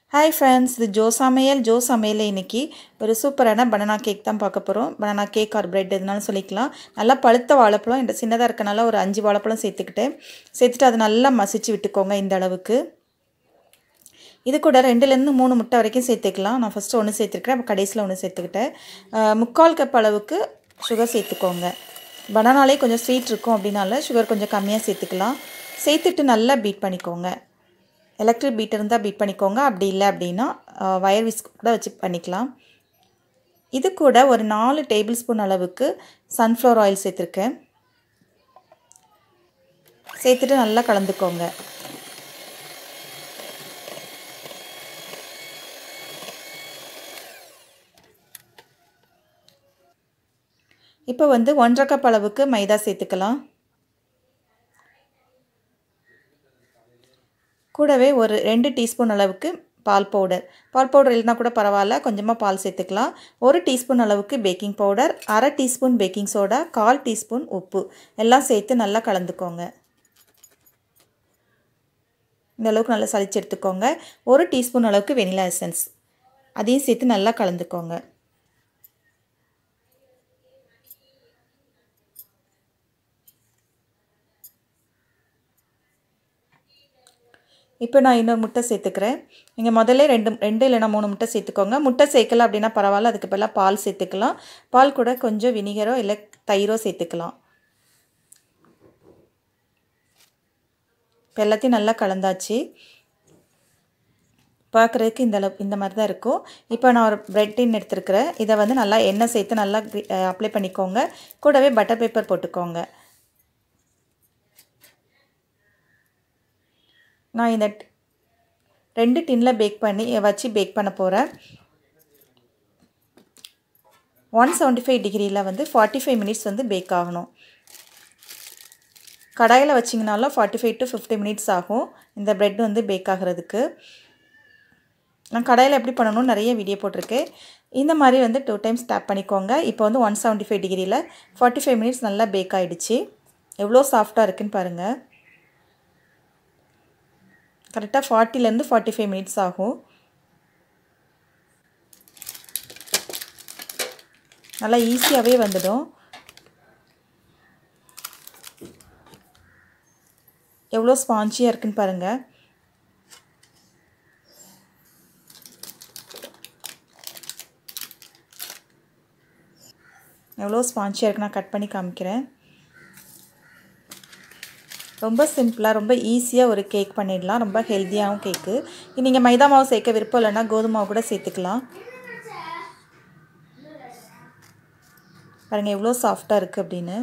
hi friends இது ஜோ சமையல் ஜோ சமையல் இன்னைக்கு ஒரு சூப்பரான பனானா கேக் தான் பார்க்க போகிறோம் பனானா கேக் ஆர் பிரெட் எதுனாலும் சொல்லிக்கலாம் நல்லா பழுத்த வாழைப்பழம் இந்த சின்னதாக இருக்கனால ஒரு அஞ்சு வாழைப்பழம் சேர்த்துக்கிட்டேன் சேர்த்துட்டு அதை நல்லா மசிச்சு விட்டுக்கோங்க இந்த அளவுக்கு இது கூட ரெண்டுலேருந்து மூணு முட்டை வரைக்கும் சேர்த்துக்கலாம் நான் ஃபஸ்ட்டு ஒன்று சேர்த்துருக்கிறேன் அப்போ கடைசியில் ஒன்று சேர்த்துக்கிட்டேன் அஹ், முக்கால் கப் அளவுக்கு சுகர் சேர்த்துக்கோங்க பனானாலே கொஞ்சம் ஸ்வீட் இருக்கும் அப்படின்னால சுகர் கொஞ்சம் கம்மியாக சேர்த்துக்கலாம் சேர்த்துட்டு நல்லா பீட் பண்ணிக்கோங்க எலக்ட்ரிக் பீட் இருந்தால் பீட் பண்ணிக்கோங்க அப்படி இல்லை அப்படின்னா வயர் விஸ்க் கூட வச்சு பண்ணிக்கலாம் இது கூட ஒரு நாலு டேபிள் ஸ்பூன் அளவுக்கு சன்ஃப்ளவர் ஆயில் சேர்த்துருக்கேன் சேர்த்துட்டு நல்லா கலந்துக்கோங்க இப்போ வந்து ஒன்றரை கப் அளவுக்கு மைதா சேர்த்துக்கலாம் கூடவே ஒரு ரெண்டு டீஸ்பூன் அளவுக்கு பால் பவுடர் பால் பவுடர் இல்லைனா கூட பரவாயில்ல கொஞ்சமாக பால் சேர்த்துக்கலாம் ஒரு டீஸ்பூன் அளவுக்கு பேக்கிங் பவுடர் அரை டீஸ்பூன் பேக்கிங் சோடா கால் டீஸ்பூன் உப்பு எல்லாம் சேர்த்து நல்லா கலந்துக்கோங்க இந்த அளவுக்கு நல்லா சளிச்சு எடுத்துக்கோங்க ஒரு டீஸ்பூன் அளவுக்கு வெனிலா எசன்ஸ் அதையும் சேர்த்து நல்லா கலந்துக்கோங்க இப்போ நான் இன்னொரு முட்டை சேர்த்துக்கிறேன் நீங்கள் முதல்ல ரெண்டு ரெண்டு இல்லைனா மூணு முட்டை சேர்த்துக்கோங்க முட்டை சேர்க்கல அப்படின்னா பரவாயில்ல அதுக்கு பதிலாக பால் சேர்த்துக்கலாம் பால் கூட கொஞ்சம் வினிகரோ இல்லை தயிரோ சேர்த்துக்கலாம் இப்போ எல்லாத்தையும் நல்லா கலந்தாச்சு பார்க்குறதுக்கு இந்த அளவு இந்த மாதிரி தான் இருக்கும் இப்போ நான் ஒரு ப்ரெட் டின் எடுத்துருக்கிறேன் இதை வந்து நல்லா எண்ணெய் சேர்த்து நல்லா அப்ளை பண்ணிக்கோங்க கூடவே பட்டர் பேப்பர் போட்டுக்கோங்க நான் இந்த ரெண்டு டின்னில் பேக் பண்ணி வச்சு பேக் பண்ண போகிறேன் ஒன் செவன்ட்டி ஃபைவ் டிகிரியில் வந்து ஃபார்ட்டி ஃபைவ் மினிட்ஸ் வந்து பேக் ஆகணும் கடாயில் வச்சிங்கனாலும் forty five to fifty minutes ஆகும் இந்த ப்ரெட் வந்து பேக் ஆகிறதுக்கு நான் கடாயில் எப்படி பண்ணணும்னு நிறைய வீடியோ போட்டிருக்கேன் இந்த மாதிரி வந்து டூ டைம்ஸ் டேப் பண்ணிக்கோங்க இப்போ வந்து ஒன் செவன்ட்டி ஃபைவ் டிகிரியில் ஃபார்ட்டி ஃபைவ் மினிட்ஸ் நல்லா பேக் ஆகிடுச்சு எவ்வளோ சாஃப்டாக இருக்குன்னு பாருங்கள் கரெக்டாக ஃபார்ட்டிலேருந்து ஃபார்ட்டி ஃபைவ் மினிட்ஸ் ஆகும் நல்லா ஈஸியாகவே வந்துடும் எவ்வளோ ஸ்பாஞ்சியாக இருக்குன்னு பாருங்கள் எவ்வளோ ஸ்பாஞ்சியாக இருக்கு நான் கட் பண்ணி காமிக்கிறேன் ரொம்ப சிம்பிளாக ரொம்ப ஈஸியாக ஒரு கேக் பண்ணிடலாம் ரொம்ப ஹெல்த்தியாகவும் கேக்கு நீங்கள் மைதா மாவு சேர்க்க விருப்பம் இல்லைன்னா கோதுமை மாவு கூட சேர்த்துக்கலாம் பாருங்கள் எவ்வளோ சாஃப்டாக இருக்குது அப்படின்னு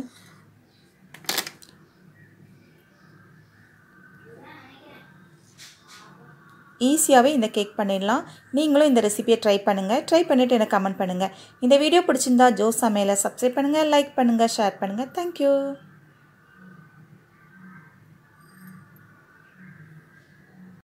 ஈஸியாகவே இந்த கேக் பண்ணிடலாம் நீங்களும் இந்த ரெசிபியை ட்ரை பண்ணுங்கள் ட்ரை பண்ணிவிட்டு எனக்கு கமெண்ட் பண்ணுங்கள் இந்த வீடியோ பிடிச்சிருந்தா ஜோ சமையலை சப்ஸ்கிரைப் பண்ணுங்கள் லைக் பண்ணுங்கள் ஷேர் பண்ணுங்கள் தேங்க்யூ